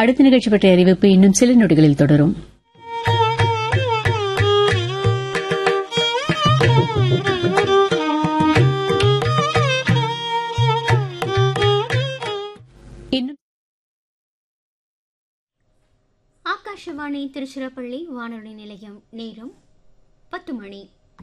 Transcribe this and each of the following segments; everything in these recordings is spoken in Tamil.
அடுத்த நிகழ்ச்சி பற்றிய அறிவிப்பு இன்னும் சில நொடிகளில் தொடரும் இன்னும் ஆகாஷவாணி திருச்சிராப்பள்ளி வானொலி நிலையம் நேரம் பத்து மணி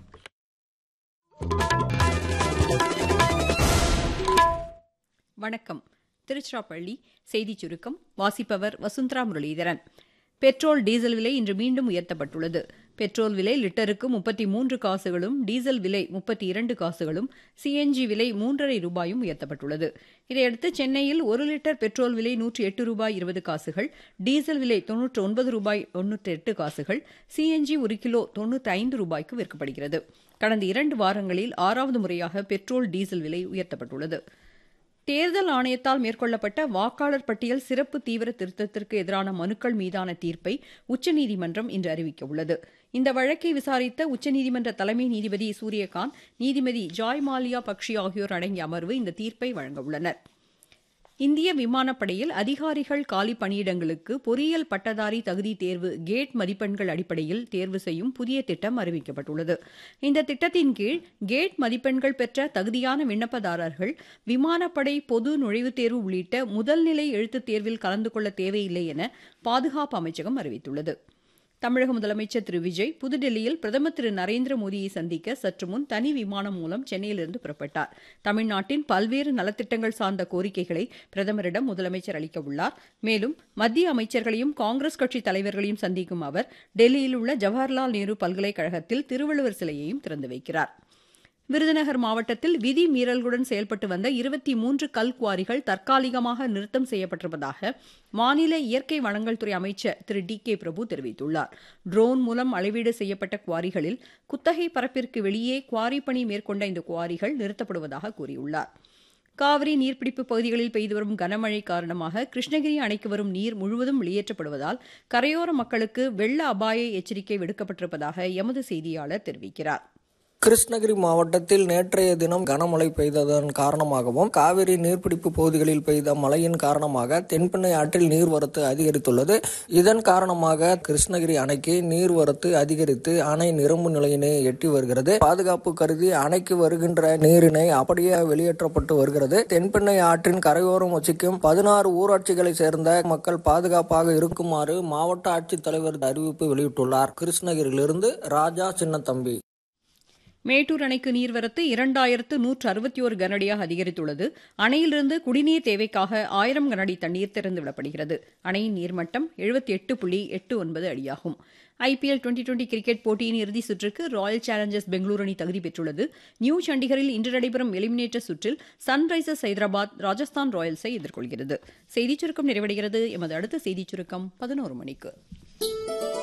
வணக்கம் திருச்சிராப்பள்ளி செய்திச் சுருக்கம் வாசிப்பவர் வசுந்தரா முரளிதரன் பெட்ரோல் டீசல் விலை இன்று மீண்டும் உயர்த்தப்பட்டுள்ளது பெட்ரோல் விலை லிட்டருக்கு முப்பத்தி மூன்று காசுகளும் டீசல் விலை முப்பத்தி இரண்டு காசுகளும் சிஎன்ஜி விலை மூன்றரை ரூபாயும் உயர்த்தப்பட்டுள்ளது இதையடுத்து சென்னையில் ஒரு லிட்டர் பெட்ரோல் விலை நூற்றி எட்டு ரூபாய் இருபது காசுகள் டீசல் விலை தொன்னூற்று ஒன்பது ரூபாய் தொன்னூற்றி எட்டு காசுகள் சிஎன்ஜி ஒரு கிலோ தொன்னூற்றி ஐந்து ரூபாய்க்கு விற்கப்படுகிறது கடந்த இரண்டு வாரங்களில் ஆறாவது முறையாக பெட்ரோல் டீசல் விலை உயர்த்தப்பட்டுள்ளது தேர்தல் ஆணையத்தால் மேற்கொள்ளப்பட்ட வாக்காளர் பட்டியல் சிறப்பு தீவிர திருத்தத்திற்கு எதிரான மனுக்கள் மீதான தீர்ப்பை உச்சநீதிமன்றம் இன்று அறிவிக்க உள்ளது இந்த வழக்கை விசாரித்த உச்சநீதிமன்ற தலைமை நீதிபதி சூரியகாந்த் நீதிபதி ஜாய் மாலியா பக்ஷி ஆகியோர் அடங்கிய அமர்வு இந்த தீர்ப்பை வழங்க உள்ளனர் இந்திய விமானப்படையில் அதிகாரிகள் காலி பணியிடங்களுக்கு பொறியியல் பட்டதாரி தகுதி தேர்வு கேட் மதிப்பெண்கள் அடிப்படையில் தேர்வு செய்யும் புதிய திட்டம் அறிவிக்கப்பட்டுள்ளது இந்த திட்டத்தின் கீழ் கேட் மதிப்பெண்கள் பெற்ற தகுதியான விண்ணப்பதாரர்கள் விமானப்படை பொது நுழைவுத் தேர்வு உள்ளிட்ட முதல்நிலை எழுத்துத் தேர்வில் கலந்து கொள்ள தேவையில்லை என பாதுகாப்பு அமைச்சகம் அறிவித்துள்ளது தமிழக முதலமைச்சர் திரு விஜய் புதுடெல்லியில் பிரதமர் திரு நரேந்திர மோடியை சந்திக்க சற்று முன் தனி விமானம் மூலம் சென்னையிலிருந்து புறப்பட்டார் தமிழ்நாட்டின் பல்வேறு நலத்திட்டங்கள் சார்ந்த கோரிக்கைகளை பிரதமரிடம் முதலமைச்சர் அளிக்க உள்ளார் மேலும் மத்திய அமைச்சர்களையும் காங்கிரஸ் கட்சி தலைவர்களையும் சந்திக்கும் அவர் டெல்லியில் உள்ள ஜவஹர்லால் நேரு பல்கலைக்கழகத்தில் திருவள்ளுவர் சிலையையும் திறந்து வைக்கிறார் விருதுநகர் மாவட்டத்தில் விதி மீறல்களுடன் செயல்பட்டு வந்த இருபத்தி மூன்று கல் குவாரிகள் தற்காலிகமாக நிறுத்தம் செய்யப்பட்டிருப்பதாக மாநில இயற்கை வளங்கள் துறை அமைச்சர் திரு டி கே பிரபு தெரிவித்துள்ளார் ட்ரோன் மூலம் அளவீடு செய்யப்பட்ட குவாரிகளில் குத்தகை பரப்பிற்கு வெளியே குவாரி பணி மேற்கொண்ட இந்த குவாரிகள் நிறுத்தப்படுவதாக கூறியுள்ளார் காவிரி நீர்பிடிப்பு பகுதிகளில் பெய்து வரும் கனமழை காரணமாக கிருஷ்ணகிரி அணைக்கு வரும் நீர் முழுவதும் வெளியேற்றப்படுவதால் கரையோர மக்களுக்கு வெள்ள அபாய எச்சரிக்கை விடுக்கப்பட்டிருப்பதாக எமது செய்தியாளர் தெரிவிக்கிறார் கிருஷ்ணகிரி மாவட்டத்தில் நேற்றைய தினம் கனமழை பெய்ததன் காரணமாகவும் காவிரி நீர்பிடிப்பு பகுதிகளில் பெய்த மழையின் காரணமாக தென்பெண்ணை ஆற்றில் நீர்வரத்து அதிகரித்துள்ளது இதன் காரணமாக கிருஷ்ணகிரி அணைக்கு நீர்வரத்து அதிகரித்து அணை நிரம்பு நிலையினை எட்டி வருகிறது பாதுகாப்பு கருதி அணைக்கு வருகின்ற நீரினை அப்படியே வெளியேற்றப்பட்டு வருகிறது தென்பெண்ணை ஆற்றின் கரையோரம் வசிக்கும் பதினாறு ஊராட்சிகளை சேர்ந்த மக்கள் பாதுகாப்பாக இருக்குமாறு மாவட்ட ஆட்சித்தலைவர் அறிவிப்பு வெளியிட்டுள்ளார் கிருஷ்ணகிரியிலிருந்து ராஜா சின்னத்தம்பி மேட்டூர் அணைக்கு நீர்வரத்து இரண்டாயிரத்து நூற்று அறுபத்தி ஒரு கனஅடியாக அதிகரித்துள்ளது அணையிலிருந்து குடிநீர் தேவைக்காக ஆயிரம் கனஅடி தண்ணீர் திறந்து விடப்படுகிறது அணையின் நீர்மட்டம் எழுபத்தி எட்டு புள்ளி எட்டு ஒன்பது அடியாகும் ஐபிஎல் டுவெண்டி டுவெண்டி கிரிக்கெட் போட்டியின் இறுதி சுற்றுக்கு ராயல் சேலஞ்சர்ஸ் பெங்களூரு அணி தகுதி பெற்றுள்ளது நியூ சண்டிகரில் இன்று நடைபெறும் எலிமினேட்டர் சுற்றில் சன்ரைசர்ஸ் ஹைதராபாத் ராஜஸ்தான் ராயல்ஸை எதிர்கொள்கிறது செய்திச் சுருக்கம் நிறைவடைகிறது எமது அடுத்த செய்திச் சுருக்கம் பதினோரு மணிக்கு